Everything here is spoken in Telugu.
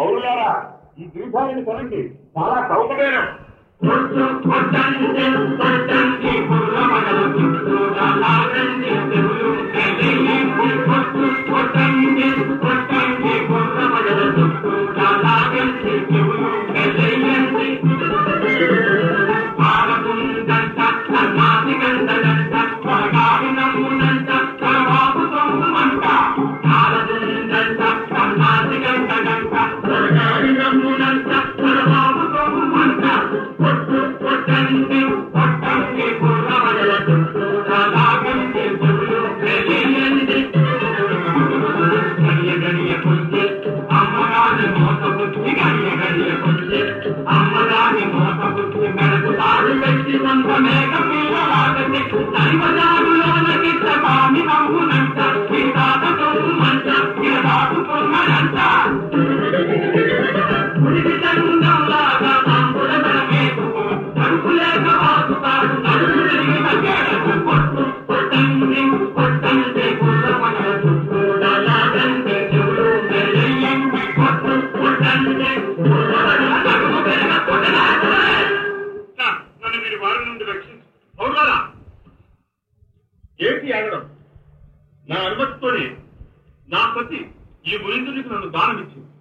పౌరులారా ఈ ద్వీపాన్ని కొనండి చాలా సౌకర్యం నన్ను మీరు వారి నుండి రక్షించు పౌరులారా ఏంటి ఆగడం నా అనుమతితోనే నా సతి ఈ గురిందునికి నన్ను దానమిచ్చింది